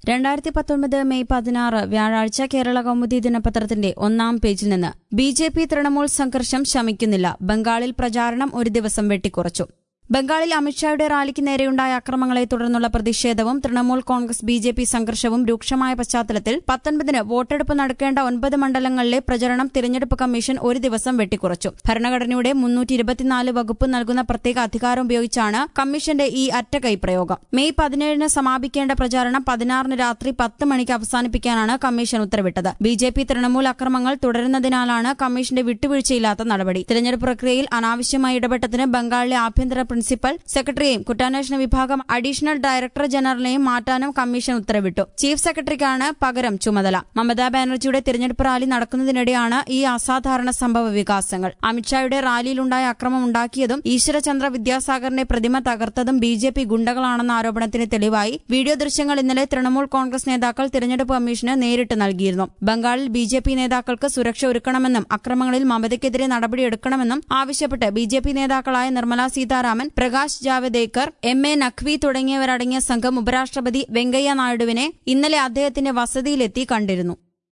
രണ്ടായിരത്തി പത്തൊൻപത് മെയ് പതിനാറ് വ്യാഴാഴ്ച കേരള കൗമുദി ദിനപത്രത്തിന്റെ ഒന്നാം പേജിൽ നിന്ന് ബി ജെ പി തൃണമൂൽ സംഘർഷം ശമിക്കുന്നില്ല ബംഗാളിൽ പ്രചാരണം ഒരു ദിവസം വെട്ടിക്കുറച്ചു ബംഗാളിൽ അമിത്ഷായുടെ റാലിക്ക് നേരെയുണ്ടായ അക്രമങ്ങളെ തുടർന്നുള്ള പ്രതിഷേധവും Trinamool Congress B J P സംഘർഷവും രൂക്ഷമായ പശ്ചാത്തലത്തിൽ പത്തൊൻപതിന് വോട്ടെടുപ്പ് നടക്കേണ്ട ഒൻപത് മണ്ഡലങ്ങളിലെ പ്രചരണം തിരഞ്ഞെടുപ്പ് കമ്മീഷൻ ഒരു ദിവസം വെട്ടിക്കുറച്ചു ഭരണഘടനയുടെ മുന്നൂറ്റി ഇരുപത്തിനാല് വകുപ്പ് നൽകുന്ന പ്രത്യേക അധികാരം ഉപയോഗിച്ചാണ് കമ്മീഷന്റെ ഈ അറ്റകൈ പ്രയോഗം മെയ് പതിനേഴിന് സമാപിക്കേണ്ട പ്രചാരണം പതിനാറിന് രാത്രി പത്ത് മണിക്ക് അവസാനിപ്പിക്കാനാണ് കമ്മീഷൻ ഉത്തരവിട്ടത് ബി ജെ പി തൃണമൂൽ അക്രമങ്ങൾ തുടരുന്നതിനാലാണ് കമ്മീഷന്റെ വിട്ടുവീഴ്ചയില്ലാത്ത നടപടി തിരഞ്ഞെടുപ്പ് പ്രക്രിയയിൽ അനാവശ്യമായി ഇടപെട്ടതിന് ബംഗാളിലെ ആഭ്യന്തര പ്രിൻസിപ്പൽ സെക്രട്ടറിയെയും കുറ്റാന്വേഷണ വിഭാഗം അഡീഷണൽ ഡയറക്ടർ ജനറലിനെയും മാറ്റാനും കമ്മീഷൻ ഉത്തരവിട്ടു ചീഫ് സെക്രട്ടറിക്കാണ് പകരം ചുമതല മമതാ ബാനർജിയുടെ തിരഞ്ഞെടുപ്പ് റാലി നടക്കുന്നതിനിടെയാണ് ഈ അസാധാരണ സംഭവ വികാസങ്ങൾ അമിത്ഷായുടെ റാലിയിലുണ്ടായ അക്രമം ഉണ്ടാക്കിയതും ഈശ്വരചന്ദ്ര വിദ്യാസാഗറിന്റെ പ്രതിമ തകർത്തതും ബി ജെ പി ഗുണ്ടകളാണെന്ന ആരോപണത്തിന് തെളിവായി വീഡിയോ ദൃശ്യങ്ങൾ ഇന്നലെ തൃണമൂൽ കോൺഗ്രസ് നേതാക്കൾ തിരഞ്ഞെടുപ്പ് കമ്മീഷന് നേരിട്ട് നൽകിയിരുന്നു ബംഗാളിൽ ബി ജെ പി നേതാക്കൾക്ക് സുരക്ഷ ഒരുക്കണമെന്നും അക്രമങ്ങളിൽ മമതയ്ക്കെതിരെ നടപടിയെടുക്കണമെന്നും ആവശ്യപ്പെട്ട് ബി ജെ പി നേതാക്കളായ നിർമ്മല സീതാരാമൻ പ്രകാശ് ജാവദേക്കർ എം എ നഖ്വി തുടങ്ങിയവരടങ്ങിയ സംഘം ഉപരാഷ്ട്രപതി വെങ്കയ്യ നായിഡുവിനെ ഇന്നലെ അദ്ദേഹത്തിന്റെ വസതിയിലെത്തി കണ്ടിരുന്നു